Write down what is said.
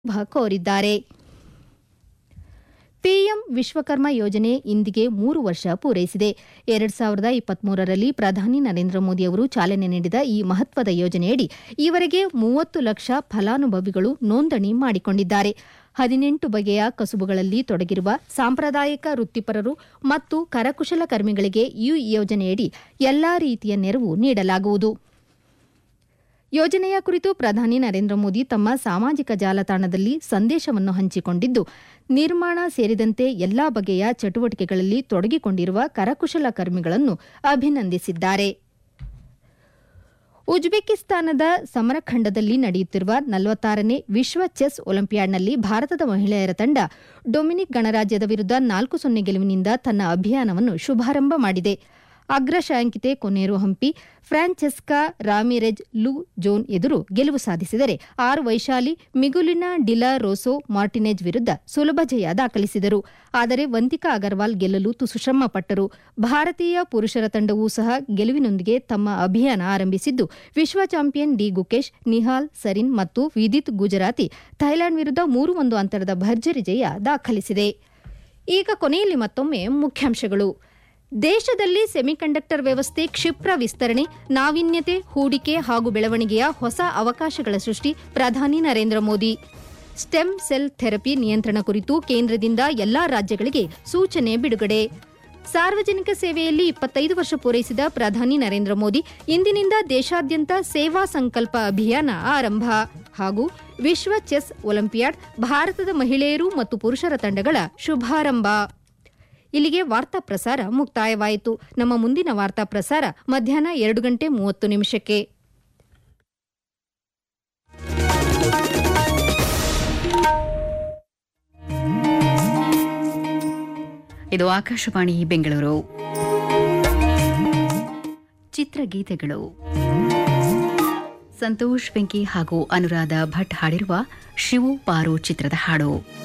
ಶುಭ ಕೋರಿದ್ದಾರೆ ಪಿಎಂ ವಿಶ್ವಕರ್ಮ ಯೋಜನೆ ಇಂದಿಗೆ ಮೂರು ವರ್ಷ ಪೂರೈಸಿದೆ ಎರಡ್ ಸಾವಿರದ ಇಪ್ಪತ್ಮೂರರಲ್ಲಿ ಪ್ರಧಾನಿ ನರೇಂದ್ರ ಮೋದಿ ಅವರು ಚಾಲನೆ ನೀಡಿದ ಈ ಮಹತ್ವದ ಯೋಜನೆಯಡಿ ಈವರೆಗೆ ಮೂವತ್ತು ಲಕ್ಷ ಫಲಾನುಭವಿಗಳು ನೋಂದಣಿ ಮಾಡಿಕೊಂಡಿದ್ದಾರೆ ಹದಿನೆಂಟು ಬಗೆಯ ಕಸುಬುಗಳಲ್ಲಿ ತೊಡಗಿರುವ ಸಾಂಪ್ರದಾಯಿಕ ವೃತ್ತಿಪರರು ಮತ್ತು ಕರಕುಶಲಕರ್ಮಿಗಳಿಗೆ ಈ ಯೋಜನೆಯಡಿ ಎಲ್ಲಾ ರೀತಿಯ ನೆರವು ನೀಡಲಾಗುವುದು ಯೋಜನೆಯ ಕುರಿತು ಪ್ರಧಾನಿ ನರೇಂದ್ರ ಮೋದಿ ತಮ್ಮ ಸಾಮಾಜಿಕ ಜಾಲತಾಣದಲ್ಲಿ ಸಂದೇಶವನ್ನು ಹಂಚಿಕೊಂಡಿದ್ದು ನಿರ್ಮಾಣ ಸೇರಿದಂತೆ ಎಲ್ಲಾ ಬಗೆಯ ಚಟುವಟಿಕೆಗಳಲ್ಲಿ ತೊಡಗಿಕೊಂಡಿರುವ ಕರಕುಶಲಕರ್ಮಿಗಳನ್ನು ಅಭಿನಂದಿಸಿದ್ದಾರೆ ಉಜ್ಬೇಕಿಸ್ತಾನದ ಸಮರಖಂಡದಲ್ಲಿ ನಡೆಯುತ್ತಿರುವ ನಲವತ್ತಾರನೇ ವಿಶ್ವ ಚೆಸ್ ಒಲಿಂಪಿಯಾಡ್ನಲ್ಲಿ ಭಾರತದ ಮಹಿಳೆಯರ ತಂಡ ಡೊಮಿನಿಕ್ ಗಣರಾಜ್ಯದ ವಿರುದ್ಧ ನಾಲ್ಕು ಸೊನ್ನೆ ಗೆಲುವಿನಿಂದ ತನ್ನ ಅಭಿಯಾನವನ್ನು ಶುಭಾರಂಭ ಮಾಡಿದೆ ಅಗ್ರ ಶ್ರೇಯಾಂಕಿತೆ ಕೊನೇರು ಹಂಪಿ ಫ್ರಾನ್ಚೆಸ್ಕಾ ರಾಮಿರೆಜ್ ಲು ಜೋನ್ ಎದುರು ಗೆಲುವು ಸಾಧಿಸಿದರೆ R Vaishali Miguelina de la Rosa Martinez ವಿರುದ್ಧ ಸುಲಭ ಜಯ ದಾಖಲಿಸಿದರು ಆದರೆ ವಂತಿಕಾ ಅಗರ್ವಾಲ್ ಗೆಲ್ಲಲು ತುಸು ಶ್ರಮ ಪಟ್ಟರು ಭಾರತೀಯ ಪುರುಷರ ತಂಡವೂ ಸಹ ಗೆಲುವಿನೊಂದಿಗೆ ತಮ್ಮ ಅಭಿಯಾನ ಆರಂಭಿಸಿದ್ದು ವಿಶ್ವ ಚಾಂಪಿಯನ್ ಡಿ ಗುಕೇಶ್ ನಿಹಾಲ್ ಸರಿನ್ ಮತ್ತು ವಿದಿತ್ ಗುಜರಾತಿ ಥೈಲ್ಯಾಂಡ್ ವಿರುದ್ಧ ಮೂರು ಒಂದು ಅಂತರದ ಭರ್ಜರಿ ಜಯ ದಾಖಲಿಸಿದೆ ಈಗ ಕೊನೆಯಲ್ಲಿ ಮತ್ತೊಮ್ಮೆ ಮುಖ್ಯಾಂಶಗಳು ದೇಶದಲ್ಲಿ ಸೆಮಿಕಂಡಕ್ಟರ್ ವ್ಯವಸ್ಥೆ ಕ್ಷಿಪ್ರ ವಿಸ್ತರಣೆ ನಾವೀನ್ಯತೆ ಹೂಡಿಕೆ ಹಾಗೂ ಬೆಳವಣಿಗೆಯ ಹೊಸ ಅವಕಾಶಗಳ ಸೃಷ್ಟಿ ಪ್ರಧಾನಿ Narendra Modi stem cell therapy ನಿಯಂತ್ರಣ ಕುರಿತು ಕೇಂದ್ರದಿಂದ ಎಲ್ಲಾ ರಾಜ್ಯಗಳಿಗೆ ಸೂಚನೆ ಬಿಡುಗಡೆ ಸಾರ್ವಜನಿಕ ಸೇವೆಯಲ್ಲಿ ಇಪ್ಪತ್ತೈದು ವರ್ಷ ಪೂರೈಸಿದ ಪ್ರಧಾನಿ ನರೇಂದ್ರ ಮೋದಿ ಇಂದಿನಿಂದ ದೇಶಾದ್ಯಂತ ಸೇವಾ ಸಂಕಲ್ಪ ಅಭಿಯಾನ ಆರಂಭ ಹಾಗೂ ವಿಶ್ವ ಚೆಸ್ ಒಲಿಂಪಿಯಾಡ್ ಭಾರತದ ಮಹಿಳೆಯರು ಮತ್ತು ಪುರುಷರ ತಂಡಗಳ ಶುಭಾರಂಭ ಇಲ್ಲಿಗೆ ವಾರ್ತಾ ಪ್ರಸಾರ ಮುಕ್ತಾಯವಾಯಿತು ನಮ್ಮ ಮುಂದಿನ ವಾರ್ತಾ ಪ್ರಸಾರ ಮಧ್ಯಾಹ್ನ ಎರಡು ಗಂಟೆ ಮೂವತ್ತು ನಿಮಿಷಕ್ಕೆ ಇದು ಆಕಾಶವಾಣಿ ಬೆಂಗಳೂರು ಚಿತ್ರಗೀತೆಗಳು ಸಂತೋಷ್ ವೆಂಕಿ ಹಾಗೂ ಅನುರಾಧ ಭಟ್ ಹಾಡಿರುವ ಶಿವು ಪಾರು ಚಿತ್ರದ ಹಾಡು